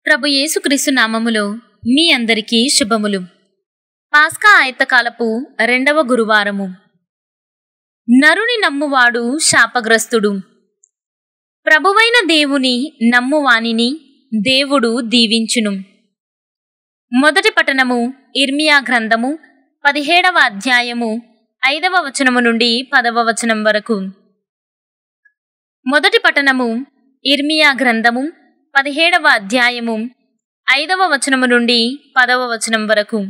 ప్రభు యేసుక్రీస్తు నామములో మీ అందరికీ శుభములు పాస్కా ఆయత్తకాలపు రెండవ గురువారము నరుని నమ్మువాడు శాపగ్రస్తుడు ప్రభువైన దేవుని నమ్మువానిని దేవుడు దీవించును మొదటి పట్టణము ఇర్మియా గ్రంథము పదిహేడవ అధ్యాయము ఐదవ వచనము నుండి పదవ వచనం వరకు మొదటి పట్టణము ఇర్మియా గ్రంథము పదిహేడవ అధ్యాయము ఐదవ వచనము నుండి పదవ వచనం వరకు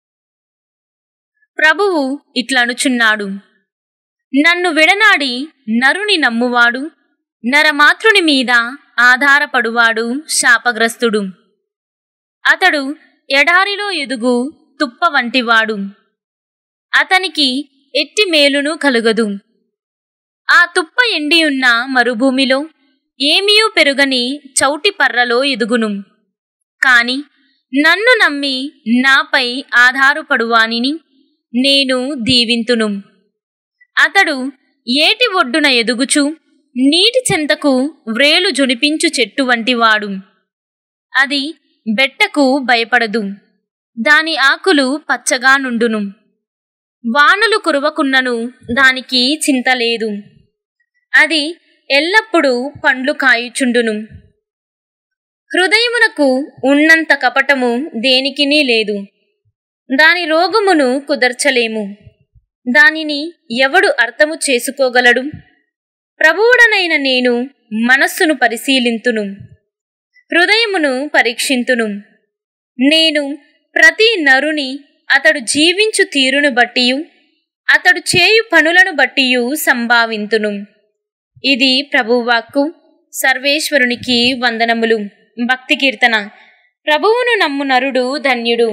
ప్రభువు ఇట్లనుచున్నాడు నన్ను విడనాడి నరుని నమ్మువాడు నరమాతృని మీద ఆధారపడువాడు శాపగ్రస్తుడు అతడు ఎడారిలో ఎదుగు తుప్ప వంటివాడు అతనికి ఎట్టి మేలును కలుగదు ఆ తుప్ప ఎండియున్న మరుభూమిలో ఏమీయూ పెరుగని చౌటి పర్రలో ఎదుగును కాని నన్ను నమ్మి నాపై ఆధారపడువానిని నేను దీవింతును అతడు ఏటి ఒడ్డున ఎదుగుచు నీటి చెంతకు వ్రేలు జొనిపించు చెట్టు వంటివాడు అది బెట్టకు భయపడదు దాని ఆకులు పచ్చగా నుండును వానలు కురవకున్నను దానికి చింత లేదు అది ఎల్లప్పుడూ పండ్లు కాయుచుండును హృదయమునకు ఉన్నంత కపటము దేనికినీ లేదు దాని రోగమును కుదర్చలేము దానిని ఎవడు అర్థము చేసుకోగలడు ప్రభువుడనైన నేను మనస్సును పరిశీలింతును హృదయమును పరీక్షింతును నేను ప్రతి నరుని అతడు జీవించు తీరును బట్టియు అతడు చేయు పనులను బట్టియు సంభావింతును ఇది ప్రభువాక్కు సర్వేశ్వరునికి వందనములు భక్తి కీర్తన ప్రభువును నమ్ము నరుడు ధన్యుడు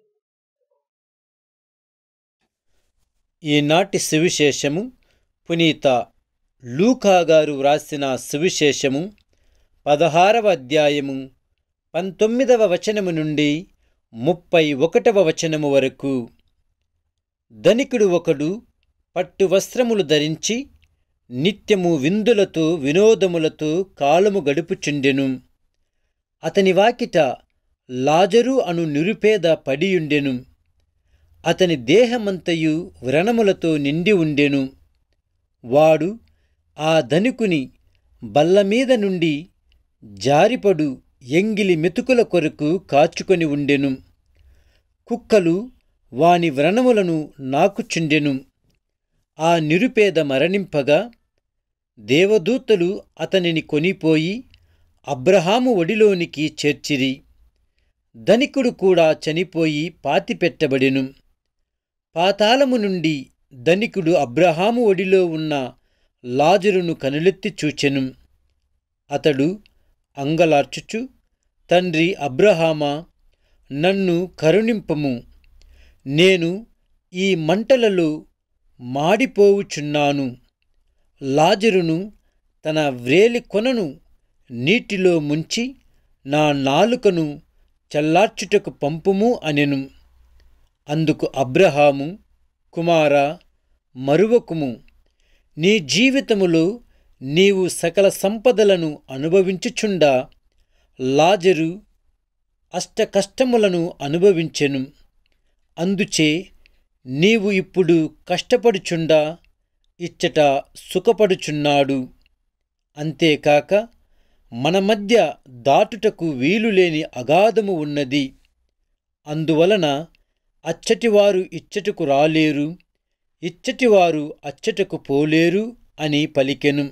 ఈనాటి సువిశేషము పునీత లూకా గారు వ్రాసిన సువిశేషము పదహారవ అధ్యాయము పంతొమ్మిదవ వచనము నుండి ముప్పై ఒకటవ వచనము వరకు ధనికుడు ఒకడు పట్టు వస్త్రములు ధరించి నిత్యము విందులతో వినోదములతో కాలము గడుపుచుండెను అతని వాకిట లాజరు అను నిరుపేద పడియుండెను అతని దేహమంతయు వ్రణములతో నిండి ఉండెను వాడు ఆ ధనికుని బల్లమీద నుండి జారిపడు ఎంగిలి మెతుకుల కొరకు కాచుకొని ఉండెను కుక్కలు వాని వ్రణములను నాకుచుండెను ఆ నిరుపేద మరణింపగా దేవదూతలు అతనిని కొనిపోయి అబ్రహాము ఒడిలోనికి చేర్చిరి ధనికుడు కూడా చనిపోయి పాతిపెట్టబడెను పాతాళము నుండి ధనికుడు అబ్రహాము ఒడిలో ఉన్న లాజరును కనులెత్తి చూచెను అతడు అంగలార్చుచు తండ్రి అబ్రహామా నన్ను కరుణింపము నేను ఈ మంటలలో మాడిపోవుచున్నాను లాజరును తన వ్రేలి కొనను నీటిలో ముంచి నా నాలుకను చల్లార్చుటకు పంపుము అనెను అందుకు అబ్రహాము కుమారా మరువకుము నీ జీవితములో నీవు సకల సంపదలను అనుభవించుచుండా లాజరు అష్టకష్టములను అనుభవించెను అందుచే నీవు ఇప్పుడు కష్టపడుచుండా ఇచ్చట సుఖపడుచున్నాడు అంతేకాక మన మధ్య దాటుటకు వీలులేని అగాధము ఉన్నది అందువలన అచ్చటివారు ఇచ్చటకు రాలేరు ఇచ్చటివారు అచ్చటకు పోలేరు అని పలికెను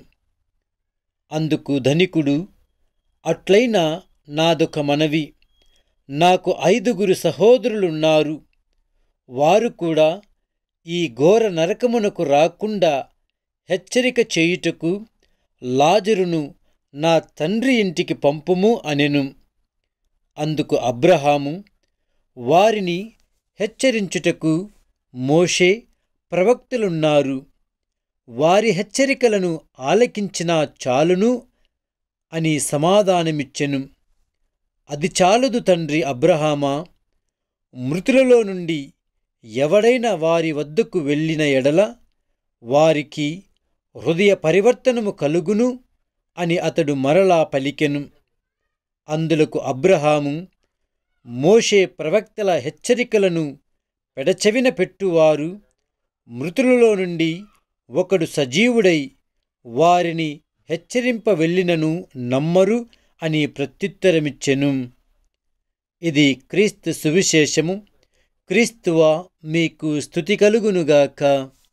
అందుకు ధనికుడు అట్లయినా నాదొక మనవి నాకు ఐదుగురు సహోదరులున్నారు వారు కూడా ఈ ఘోర నరకమునకు రాకుండా హెచ్చరిక చేయుటకు లాజరును నా తండ్రి ఇంటికి పంపుము అనెను అందుకు అబ్రహాము వారిని హెచ్చరించుటకు మోషే ప్రవక్తులున్నారు వారి హెచ్చరికలను ఆలకించినా చాలును అని సమాధానమిచ్చెను అది చాలదు తండ్రి అబ్రహామా మృతులలో నుండి ఎవడైనా వారి వద్దకు వెళ్ళిన ఎడల వారికి హృదయ పరివర్తనము కలుగును అని అతడు మరలా పలికెను అందులకు అబ్రహాము మోషే ప్రవక్తల హెచ్చరికలను పెడచెవిన పెట్టువారు మృతులలో నుండి ఒకడు సజీవుడై వారిని హెచ్చరింప వెళ్ళినను నమ్మరు అని ప్రత్యుత్తరమిచ్చెను ఇది క్రీస్తు సువిశేషము క్రీస్తువ మీకు స్థుతి కలుగునుగాక